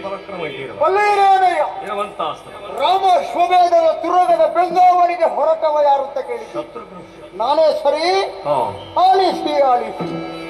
ಬಲವಕ್ರಮ ಇಟ್ಟಿರುವ ಬಲ್ಲೇರೇನಯ್ಯ ಇರುವಂತಾಸ್ತ್ರ ರಾಮ ಶ್ವಮೇಧದ ತುರಗದ ಬೆಂಗಾವಣಿಗೆ ಹೊರಟವ ಯಾರು ಅಂತ ಕೇಳಿ ಶತ್ರುಘ್ನ ನಾನೇ ಸರಿ ಹಾ ಆಲಿಸಿ ಆಲಿಸಿ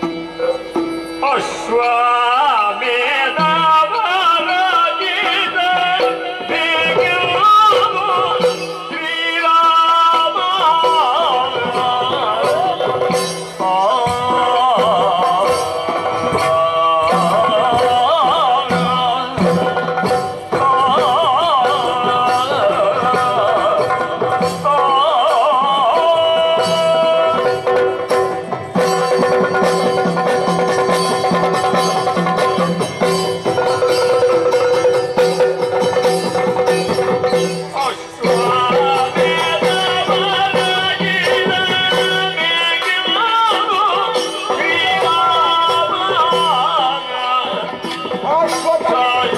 ಶಾಶ್ವತ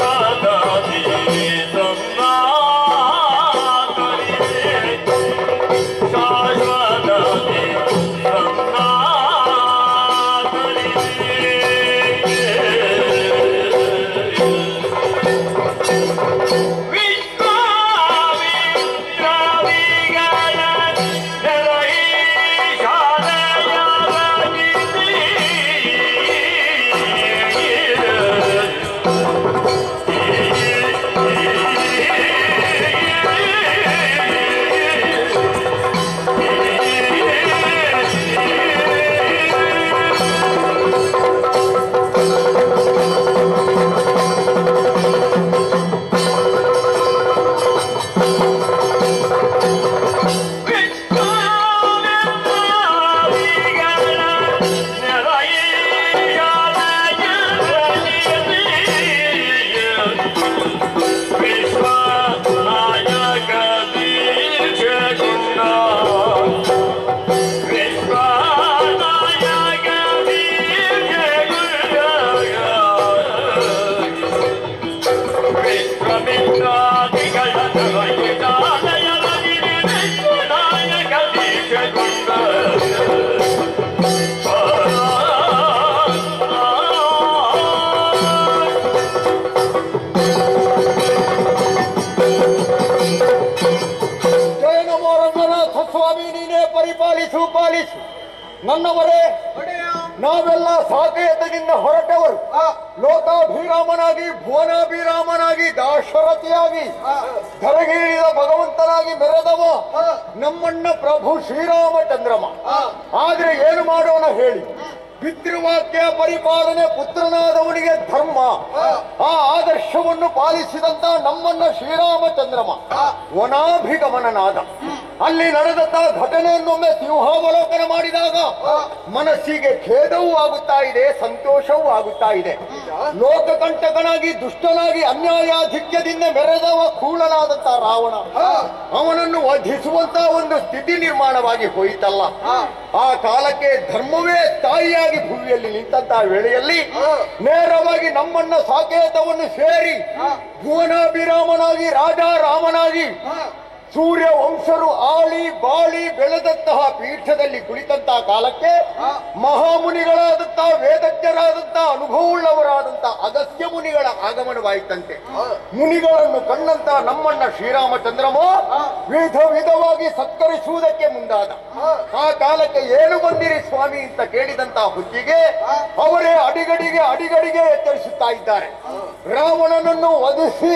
ಜಯ ನಮೋ ರಂಗನಾಥ ಸ್ವಾಮಿ ನೀನೇ ಪರಿಪಾಲಿಸು ಪಾಲಿಸು ನನ್ನವರೇ ನಾವೆಲ್ಲ ಸಾಕೇತದಿಂದ ಹೊರಟವರು ಲೋಕಾಭಿರಾಮನಾಗಿ ಭುವನಾಭಿರಾಮನಾಗಿ ದಾಶರಥಿಯಾಗಿ ಧರಗಿಳಿದ ಭಗವಂತನಾಗಿ ಮೆರೆದವ ನಮ್ಮಣ್ಣ ಪ್ರಭು ಶ್ರೀರಾಮಚಂದ್ರಮ ಆದ್ರೆ ಏನು ಮಾಡೋಣ ಹೇಳಿ ಪಿತೃವಾಕ್ಯ ಪರಿಪಾಲನೆ ಪುತ್ರನಾದವನಿಗೆ ಧರ್ಮ ಆ ಆದರ್ಶವನ್ನು ಪಾಲಿಸಿದಂತ ನಮ್ಮನ್ನ ಶ್ರೀರಾಮಚಂದ್ರಮ ವನಾಭಿಗಮನನಾದ ಅಲ್ಲಿ ನಡೆದಂತ ಘಟನೆಯನ್ನೊಮ್ಮೆ ಸಿಂಹಾವಲೋಕನ ಮಾಡಿದಾಗ ಮನಸ್ಸಿಗೆ ಖೇದವೂ ಆಗುತ್ತಾ ಇದೆ ಸಂತೋಷವೂ ಆಗುತ್ತಾ ಇದೆ ಲೋಕಕಂಟಕನಾಗಿ ದುಷ್ಟನಾಗಿ ಅನ್ಯಾಯಾಧಿಕ್ಯದಿಂದ ಮೆರೆದವ ಕೂಳನಾದಂತ ರಾವಣ ಅವನನ್ನು ವಧಿಸುವಂತ ಒಂದು ಸ್ಥಿತಿ ನಿರ್ಮಾಣವಾಗಿ ಹೋಯಿತಲ್ಲ ಆ ಕಾಲಕ್ಕೆ ಧರ್ಮವೇ ತಾಯಿಯಾಗಿ ಭೂಮಿಯಲ್ಲಿ ನಿಂತಹ ವೇಳೆಯಲ್ಲಿ ನೇರವಾಗಿ ನಮ್ಮನ್ನ ಸಾಕೇತವನ್ನು ಸೇರಿ ಭುವನಾಭಿರಾಮನಾಗಿ ರಾಜಾ ರಾಮನಾಗಿ ಸೂರ್ಯ ವಂಶರು ಆಳಿ ಬಾಳಿ ಬೆಳೆದಂತಹ ಪೀಠದಲ್ಲಿ ಕುಳಿತಂತಹ ಕಾಲಕ್ಕೆ ಮಹಾಮುನಿಗಳಾದಂತಹ ವೇದಜ್ಞರಾದಂತಹ ಅನುಭವವುಳ್ಳವರಾದಂತಹ ಅಗಸ್ತ್ಯ ಮುನಿಗಳ ಆಗಮನವಾಯಿತಂತೆ ಮುನಿಗಳನ್ನು ಕಂಡಂತ ನಮ್ಮಣ್ಣ ಶ್ರೀರಾಮಚಂದ್ರಮ ವಿಧ ವಿಧವಾಗಿ ಸತ್ಕರಿಸುವುದಕ್ಕೆ ಮುಂದಾದ ಆ ಕಾಲಕ್ಕೆ ಏನು ಬಂದಿರಿ ಸ್ವಾಮಿ ಅಂತ ಕೇಳಿದಂತ ಹೊತ್ತಿಗೆ ಅವರೇ ಅಡಿಗಡಿಗೆ ಅಡಿಗಡಿಗೆ ಎಚ್ಚರಿಸುತ್ತಾ ಇದ್ದಾರೆ ರಾವಣನನ್ನು ವಧಿಸಿ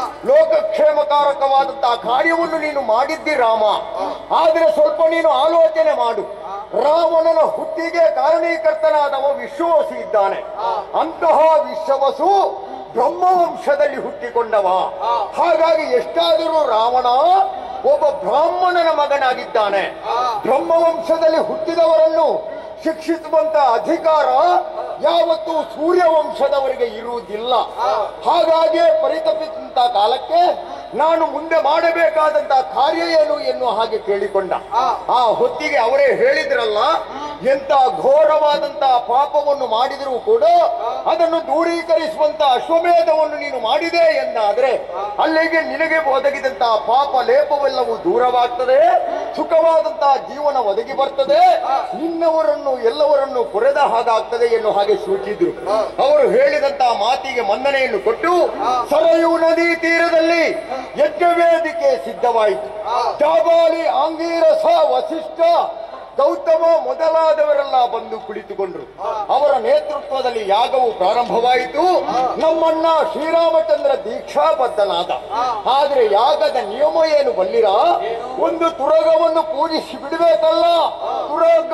ಲೋಕಕ್ಷೇಮಕಾರಕವಾದಂತಹ ಕಾರ್ಯವನ್ನು ನೀನು ಮಾಡಿದ್ದಿ ರಾಮ ಆದ್ರೆ ಸ್ವಲ್ಪ ನೀನು ಆಲೋಚನೆ ಮಾಡು ರಾವಣನ ಹುಟ್ಟಿಗೆ ಕಾರಣೀಕರ್ತನಾದವ ವಿಶ್ವವಸು ಇದ್ದಾನೆ ಅಂತಹ ವಿಶ್ವವಸು ಬ್ರಹ್ಮವಂಶದಲ್ಲಿ ಹುಟ್ಟಿಕೊಂಡವ ಹಾಗಾಗಿ ಎಷ್ಟಾದರೂ ರಾವಣ ಒಬ್ಬ ಬ್ರಾಹ್ಮಣನ ಮಗನಾಗಿದ್ದಾನೆ ಬ್ರಹ್ಮವಂಶದಲ್ಲಿ ಹುಟ್ಟಿದವರನ್ನು ಶಿಕ್ಷಿಸುವಂತ ಅಧಿಕಾರ ಯಾವತ್ತೂ ಸೂರ್ಯವಂಶದವರಿಗೆ ಇರುವುದಿಲ್ಲ ಹಾಗಾಗಿಯೇ ಪರಿತಪಿಸಿದಂತ ಕಾಲಕ್ಕೆ ನಾನು ಮುಂದೆ ಮಾಡಬೇಕಾದಂತ ಕಾರ್ಯ ಏನು ಎನ್ನುವ ಹಾಗೆ ಕೇಳಿಕೊಂಡ ಆ ಹೊತ್ತಿಗೆ ಅವರೇ ಹೇಳಿದ್ರಲ್ಲ ಎಂತ ಘೋರವಾದಂತಹ ಪಾಪವನ್ನು ಮಾಡಿದರೂ ಕೂಡ ಅದನ್ನು ದೂರೀಕರಿಸುವಂತ ಅಶ್ವಮೇಧವನ್ನು ನೀನು ಮಾಡಿದೆ ಎಂದಾದ್ರೆ ಅಲ್ಲಿಗೆ ನಿನಗೆ ಒದಗಿದಂತಹ ಪಾಪ ಲೇಪವೆಲ್ಲವೂ ದೂರವಾಗ್ತದೆ ಸುಖವಾದಂತಹ ಜೀವನ ಒದಗಿ ಬರ್ತದೆ ನಿನ್ನವರನ್ನು ಎಲ್ಲವರನ್ನು ಕೊರೆದ ಹಾಗಾಗ್ತದೆ ಎನ್ನುವ ಹಾಗೆ ಸೂಚಿದ್ರು ಅವರು ಹೇಳಿದಂತಹ ಮಾತಿಗೆ ಮನ್ನಣೆಯನ್ನು ಕೊಟ್ಟು ಸರಯು ನದಿ ತೀರದಲ್ಲಿ ಯಜ್ಞವೇದಿಕೆ ಸಿದ್ಧವಾಯಿತು ಜಾಬಾಲಿ ಆಂಗೀರಸ ವಸಿಷ್ಠ ಗೌತಮ ಮೊದಲಾದವರೆಲ್ಲ ಬಂದು ಕುಳಿತುಕೊಂಡ್ರು ಅವರ ನೇತೃತ್ವದಲ್ಲಿ ಯಾಗವು ಪ್ರಾರಂಭವಾಯಿತು ನಮ್ಮಣ್ಣ ಶ್ರೀರಾಮಚಂದ್ರ ದೀಕ್ಷಾಬದ್ಧನಾದ ಆದ್ರೆ ಯಾಗದ ನಿಯಮ ಏನು ಬಲ್ಲಿರ ಒಂದು ತುರಗವನ್ನು ಪೂಜಿಸಿ ಬಿಡಬೇಕಲ್ಲ ತುರಗ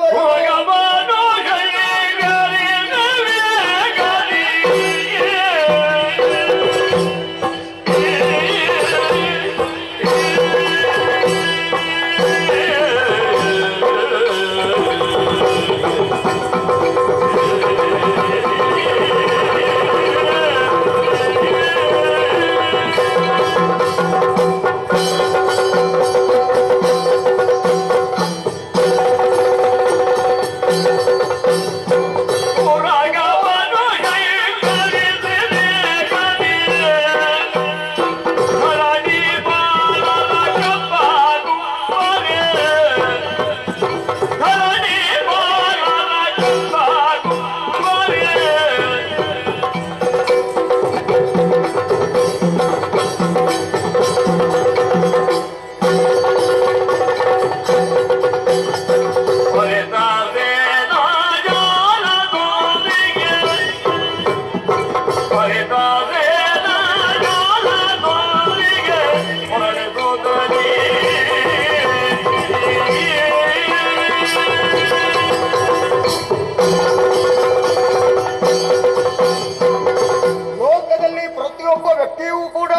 ಲೋಕದಲ್ಲಿ ಪ್ರತಿಯೊಬ್ಬ ವ್ಯಕ್ತಿಯೂ ಕೂಡ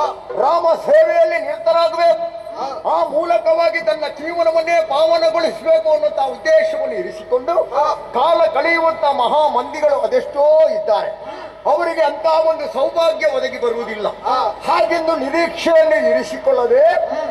ರಾಮ ಸೇವೆಯಲ್ಲಿ ನಿರತರಾಗಬೇಕು ಆ ಮೂಲಕವಾಗಿ ತನ್ನ ಜೀವನವನ್ನೇ ಪಾವನಗೊಳಿಸಬೇಕು ಅನ್ನುವಂತಹ ಉದ್ದೇಶವನ್ನು ಇರಿಸಿಕೊಂಡು ಕಾಲ ಕಳೆಯುವಂತ ಮಹಾ ಮಂದಿಗಳು ಅದೆಷ್ಟೋ ಇದ್ದಾರೆ ಅವರಿಗೆ ಅಂತ ಒಂದು ಸೌಭಾಗ್ಯ ಒದಗಿ ಬರುವುದಿಲ್ಲ ಹಾಗೆಂದು ನಿರೀಕ್ಷೆಯನ್ನು ಇರಿಸಿಕೊಳ್ಳದೆ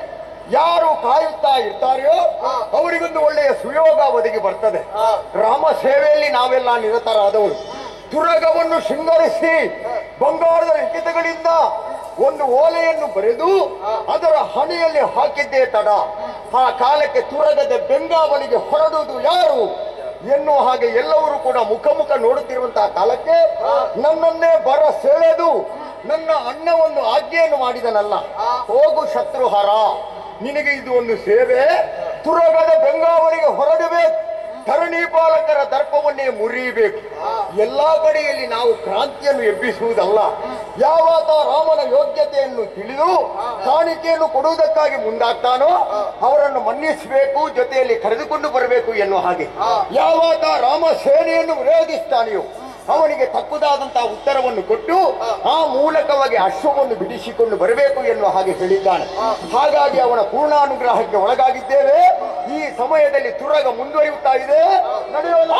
ಯಾರು ಕಾಯುತ್ತಾ ಇರ್ತಾರೆಯೋ ಅವರಿಗೊಂದು ಒಳ್ಳೆಯ ಸುಯೋಗ ಒದಗಿ ಬರ್ತದೆ ರಾಮ ಸೇವೆಯಲ್ಲಿ ನಾವೆಲ್ಲ ನಿರತರಾದವರು ತುರಗವನ್ನು ಶೃಂಗರಿಸಿ ಬಂಗಾರದ ಲಿಖಿತಗಳಿಂದ ಒಂದು ಓಲೆಯನ್ನು ಬರೆದು ಅದರ ಹಣೆಯಲ್ಲಿ ಹಾಕಿದ್ದೇ ತಡ ಆ ಕಾಲಕ್ಕೆ ತುರಗದ ಬೆಂಗಾವಲಿಗೆ ಹೊರಡುವುದು ಯಾರು ಎನ್ನುವ ಹಾಗೆ ಎಲ್ಲರೂ ಕೂಡ ಮುಖ ಮುಖ ನೋಡುತ್ತಿರುವಂತಹ ಕಾಲಕ್ಕೆ ನನ್ನನ್ನೇ ಬರ ಸೆಳೆದು ನನ್ನ ಅಣ್ಣ ಒಂದು ಆಜ್ಞೆಯನ್ನು ಮಾಡಿದನಲ್ಲ ಹೋಗು ಶತ್ರುಹರ ನಿನಗೆ ಇದು ಒಂದು ಸೇವೆ ತುರಗದ ಬೆಂಗಾವಲಿಗೆ ಹೊರಡಬೇಕು ಧರಣಿ ಪಾಲಕರ ದರ್ಪವನ್ನೇ ಮುರಿಯಬೇಕು ಎಲ್ಲಾ ಕಡೆಯಲ್ಲಿ ನಾವು ಕ್ರಾಂತಿಯನ್ನು ಎಬ್ಬಿಸುವುದಲ್ಲ ಯಾವಾತ ರಾಮನ ಯೋಗ್ಯತೆಯನ್ನು ತಿಳಿದು ಕಾಣಿಕೆಯನ್ನು ಕೊಡುವುದಕ್ಕಾಗಿ ಮುಂದಾಗ್ತಾನೋ ಅವರನ್ನು ಮನ್ನಿಸಬೇಕು ಜೊತೆಯಲ್ಲಿ ಕರೆದುಕೊಂಡು ಬರಬೇಕು ಎನ್ನುವ ಹಾಗೆ ಯಾವಾತ ರಾಮ ಸೇನೆಯನ್ನು ವಿರೋಧಿಸ್ತಾನೆಯೋ ಅವನಿಗೆ ತಕ್ಕುದಾದಂತಹ ಉತ್ತರವನ್ನು ಕೊಟ್ಟು ಆ ಮೂಲಕವಾಗಿ ಅಶ್ವವನ್ನು ಬಿಡಿಸಿಕೊಂಡು ಬರಬೇಕು ಎನ್ನುವ ಹಾಗೆ ಹೇಳಿದ್ದಾನೆ ಹಾಗಾಗಿ ಅವನ ಪೂರ್ಣಾನುಗ್ರಹಕ್ಕೆ ಒಳಗಾಗಿದ್ದೇವೆ ಈ ಸಮಯದಲ್ಲಿ ತುರಗ ಮುಂದುವರಿಯುತ್ತಾ ಇದೆ ನಡೆಯೋಣ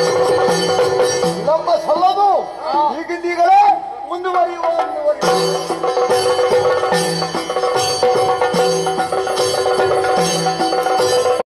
ನಮ್ಮ ಸಲ್ಲದು ಈಗಿಂದೀಗಲೇ ಮುಂದುವರಿಯುವ ಮುಂದುವರಿಯುವ